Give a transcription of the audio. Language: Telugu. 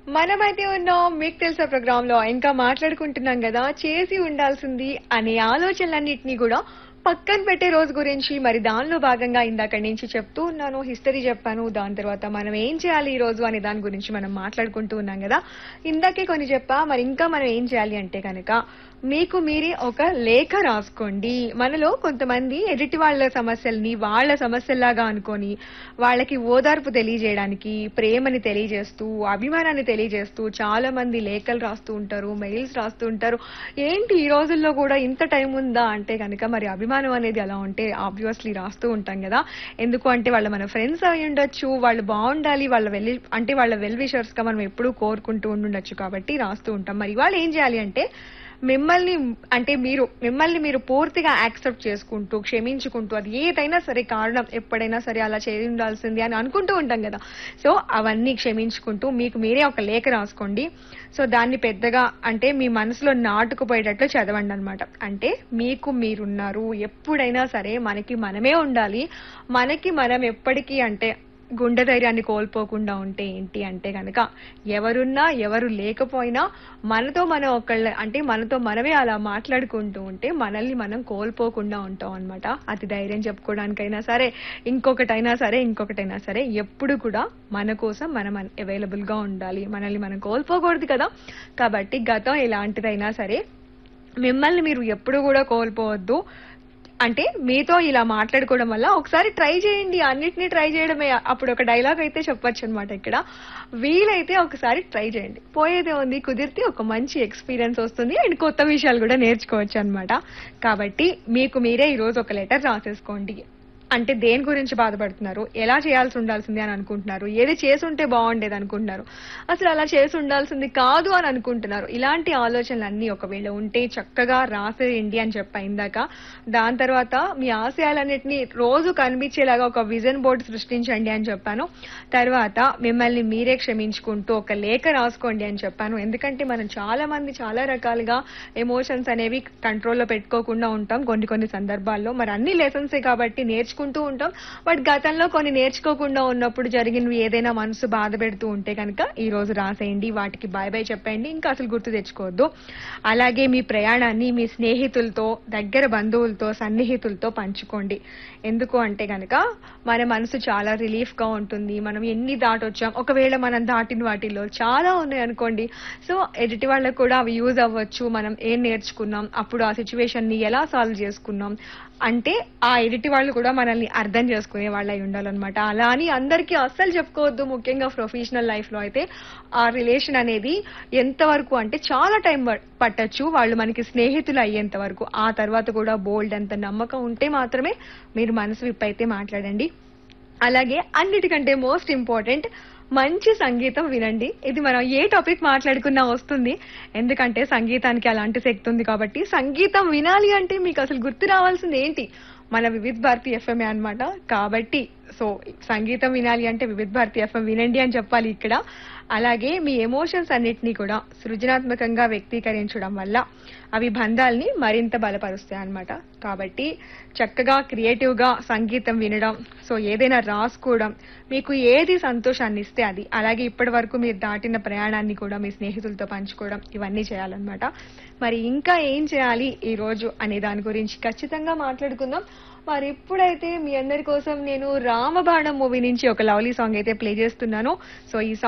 మనమైతే ఉన్నాం మీకు తెలుసా ప్రోగ్రామ్ లో ఇంకా మాట్లాడుకుంటున్నాం కదా చేసి ఉండాల్సింది అనే ఆలోచనలన్నింటినీ కూడా పక్కన పెట్టే రోజు గురించి మరి దానిలో భాగంగా ఇందాక నుంచి చెప్తూ ఉన్నాను హిస్టరీ చెప్పాను దాని తర్వాత మనం ఏం చేయాలి ఈ రోజు అనే దాని గురించి మనం మాట్లాడుకుంటూ ఉన్నాం కదా ఇందాకే కొన్ని చెప్పా మరి ఇంకా మనం ఏం చేయాలి అంటే కనుక మీకు మీరే ఒక లేఖ రాసుకోండి మనలో కొంతమంది ఎదుటి వాళ్ళ సమస్యల్ని వాళ్ళ సమస్యల్లాగా అనుకొని వాళ్ళకి ఓదార్పు తెలియజేయడానికి ప్రేమని తెలియజేస్తూ అభిమానాన్ని తెలియజేస్తూ చాలా మంది లేఖలు రాస్తూ ఉంటారు మెయిల్స్ రాస్తూ ఉంటారు ఏంటి ఈ రోజుల్లో కూడా ఇంత టైం ఉందా అంటే కనుక మరి అభిమానం అనేది అలా ఉంటే ఆబ్వియస్లీ రాస్తూ ఉంటాం కదా ఎందుకు అంటే వాళ్ళ మన ఫ్రెండ్స్ అయి ఉండొచ్చు వాళ్ళు బాగుండాలి వాళ్ళ వెల్ అంటే వాళ్ళ వెల్ విషర్స్ గా మనం ఎప్పుడూ కోరుకుంటూ ఉండుండొచ్చు కాబట్టి రాస్తూ ఉంటాం మరి వాళ్ళు ఏం చేయాలి అంటే మిమ్మల్ని అంటే మీరు మిమ్మల్ని మీరు పూర్తిగా యాక్సెప్ట్ చేసుకుంటూ క్షమించుకుంటూ అది ఏదైనా సరే కారణం ఎప్పుడైనా సరే అలా చేసి ఉండాల్సింది అని అనుకుంటూ ఉంటాం కదా సో అవన్నీ క్షమించుకుంటూ మీకు మీరే ఒక లేఖ రాసుకోండి సో దాన్ని పెద్దగా అంటే మీ మనసులో నాటుకుపోయేటట్లు చదవండి అనమాట అంటే మీకు మీరున్నారు ఎప్పుడైనా సరే మనకి మనమే ఉండాలి మనకి మనం ఎప్పటికీ అంటే గుండె ధైర్యాన్ని కోల్పోకుండా ఉంటే ఏంటి అంటే కనుక ఎవరున్నా ఎవరు లేకపోయినా మనతో మనం ఒకళ్ళ అంటే మనతో మనమే అలా మాట్లాడుకుంటూ ఉంటే మనల్ని మనం కోల్పోకుండా ఉంటాం అనమాట అది ధైర్యం చెప్పుకోవడానికైనా సరే ఇంకొకటైనా సరే ఇంకొకటైనా సరే ఎప్పుడు కూడా మన కోసం మనం అవైలబుల్ గా ఉండాలి మనల్ని మనం కోల్పోకూడదు కదా కాబట్టి గతం ఎలాంటిదైనా సరే మిమ్మల్ని మీరు ఎప్పుడు కూడా కోల్పోవద్దు అంటే మీతో ఇలా మాట్లాడుకోవడం వల్ల ఒకసారి ట్రై చేయండి అన్నిటినీ ట్రై చేయడమే అప్పుడు ఒక డైలాగ్ అయితే చెప్పొచ్చు అనమాట ఇక్కడ వీలైతే ఒకసారి ట్రై చేయండి పోయేదే ఉంది కుదిరితే ఒక మంచి ఎక్స్పీరియన్స్ వస్తుంది అండ్ కొత్త విషయాలు కూడా నేర్చుకోవచ్చు అనమాట కాబట్టి మీకు మీరే ఈ రోజు ఒక లెటర్ రాసేసుకోండి అంటే దేని గురించి బాధపడుతున్నారు ఎలా చేయాల్సి ఉండాల్సింది అని అనుకుంటున్నారు ఏది చేసి ఉంటే బాగుండేది అనుకుంటున్నారు అసలు అలా చేసి ఉండాల్సింది కాదు అని అనుకుంటున్నారు ఇలాంటి ఆలోచనలు అన్ని ఒకవేళ ఉంటే చక్కగా రాసేయండి అని చెప్పా ఇందాక దాని తర్వాత మీ ఆశయాలన్నింటినీ రోజు కనిపించేలాగా ఒక విజన్ బోర్డు సృష్టించండి అని చెప్పాను తర్వాత మిమ్మల్ని మీరే క్షమించుకుంటూ ఒక లేఖ రాసుకోండి అని చెప్పాను ఎందుకంటే మనం చాలా మంది చాలా రకాలుగా ఎమోషన్స్ అనేవి కంట్రోల్లో పెట్టుకోకుండా ఉంటాం కొన్ని కొన్ని సందర్భాల్లో మరి అన్ని లెసన్సే కాబట్టి నేర్చుకుంటూ ఉంటాం బట్ గతంలో కొన్ని నేర్చుకోకుండా ఉన్నప్పుడు జరిగినవి ఏదైనా మనసు బాధ పెడుతూ ఉంటే కనుక ఈ రోజు రాసేయండి వాటికి బాయ్ బాయ్ చెప్పండి ఇంకా అసలు గుర్తు తెచ్చుకోవద్దు అలాగే మీ ప్రయాణాన్ని మీ స్నేహితులతో దగ్గర బంధువులతో సన్నిహితులతో పంచుకోండి ఎందుకు అంటే కనుక మన మనసు చాలా రిలీఫ్ గా ఉంటుంది మనం ఎన్ని దాటొచ్చాం ఒకవేళ మనం దాటిన వాటిలో చాలా ఉన్నాయి అనుకోండి సో ఎదుటి వాళ్ళకు కూడా అవి యూజ్ అవ్వచ్చు మనం ఏం నేర్చుకున్నాం అప్పుడు ఆ సిచ్యువేషన్ ని ఎలా సాల్వ్ చేసుకున్నాం అంటే ఆ ఎదుటి వాళ్ళు కూడా మనల్ని అర్థం చేసుకునే వాళ్ళు అయి ఉండాలన్నమాట అలా అని అందరికీ అస్సలు చెప్పుకోవద్దు ముఖ్యంగా ప్రొఫెషనల్ లైఫ్ లో అయితే ఆ రిలేషన్ అనేది ఎంతవరకు అంటే చాలా టైం పట్టచ్చు వాళ్ళు మనకి స్నేహితులు అయ్యేంత వరకు ఆ తర్వాత కూడా బోల్డ్ అంత నమ్మకం ఉంటే మాత్రమే మీరు మనసు విప్పైతే మాట్లాడండి అలాగే అన్నిటికంటే మోస్ట్ ఇంపార్టెంట్ మంచి సంగీతం వినండి ఇది మనం ఏ టాపిక్ మాట్లాడుకున్నా వస్తుంది ఎందుకంటే సంగీతానికి అలాంటి శక్తి ఉంది కాబట్టి సంగీతం వినాలి అంటే మీకు అసలు గుర్తు రావాల్సింది ఏంటి మన వివిధ్ భారతి ఎఫ్ఎం అన్నమాట కాబట్టి సో సంగీతం వినాలి అంటే వివిధ్ భారతి ఎఫ్ఎం వినండి అని చెప్పాలి ఇక్కడ అలాగే మీ ఎమోషన్స్ అన్నిటినీ కూడా సృజనాత్మకంగా వ్యక్తీకరించడం వల్ల అవి బంధాల్ని మరింత బలపరుస్తాయి అన్నమాట కాబట్టి చక్కగా క్రియేటివ్ గా సంగీతం వినడం సో ఏదైనా రాసుకోవడం మీకు ఏది సంతోషాన్ని ఇస్తే అది అలాగే ఇప్పటి వరకు మీరు దాటిన ప్రయాణాన్ని కూడా మీ స్నేహితులతో పంచుకోవడం ఇవన్నీ చేయాలన్నమాట మరి ఇంకా ఏం చేయాలి ఈ రోజు అనే దాని గురించి ఖచ్చితంగా మాట్లాడుకుందాం మరి ఇప్పుడైతే మీ అందరి కోసం నేను రామబాణం మూవీ నుంచి ఒక లవ్లీ సాంగ్ అయితే ప్లే చేస్తున్నాను సో ఈ